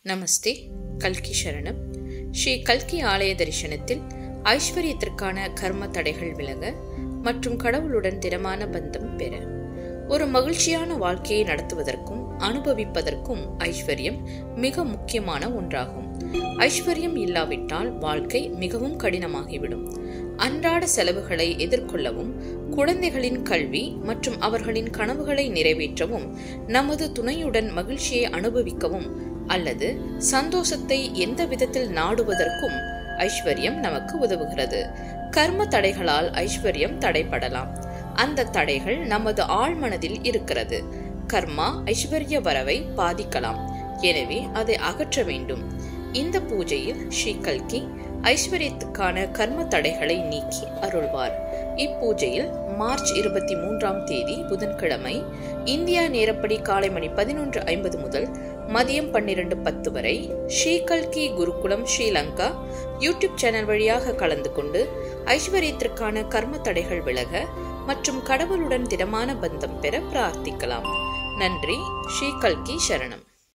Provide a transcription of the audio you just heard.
நமஸ்தே கல்கி சரணம் ஸ்ரீ கல்கி ஆலய தரிசனத்தில் ஐஸ்வர்யத்திற்கான கர்ம தடைகள் விலக மற்றும் கடவுளுடன் திடமான பந்தம் பெற ஒரு மகிழ்ச்சியான வாழ்க்கையை நடத்துவதற்கும் அனுபவிப்பதற்கும் ஐஸ்வர்யம் மிக முக்கியமான ஒன்றாகும் ஐஸ்வர்யம் இல்லாவிட்டால் வாழ்க்கை மிகவும் கடினமாகிவிடும் அன்றாட செலவுகளை எதிர்கொள்ளவும் குழந்தைகளின் கல்வி மற்றும் அவர்களின் கனவுகளை நிறைவேற்றவும் நமது துணையுடன் மகிழ்ச்சியை அனுபவிக்கவும் அல்லது சந்தோஷத்தை எந்த விதத்தில் நாடுவதற்கும் ஐஸ்வர்யம் நமக்கு உதவுகிறது கர்ம தடைகளால் ஐஸ்வர்யம் தடைப்படலாம் அந்த தடைகள் நமது ஆழ்மனதில் இருக்கிறது கர்மா ஐஸ்வர்ய வரவை பாதிக்கலாம் எனவே அதை அகற்ற வேண்டும் இந்த பூஜையில் ஸ்ரீ கல்கி ஐஸ்வர்யத்துக்கான கர்ம தடைகளை நீக்கி அருள்வார் இப்பூஜையில் மார்ச் இருபத்தி மூன்றாம் தேதி புதன்கிழமை இந்தியா நேரப்படி காலை மணி பதினொன்று ஐம்பது முதல் மதியம் பன்னிரண்டு பத்து வரை ஸ்ரீகல்கி குருகுலம் ஸ்ரீலங்கா யூடியூப் சேனல் வழியாக கலந்து கொண்டு ஐஸ்வர்யத்திற்கான கர்ம தடைகள் விலக மற்றும் கடவுளுடன் திடமான பந்தம் பெற பிரார்த்திக்கலாம் நன்றி ஸ்ரீகல்கி சரணம்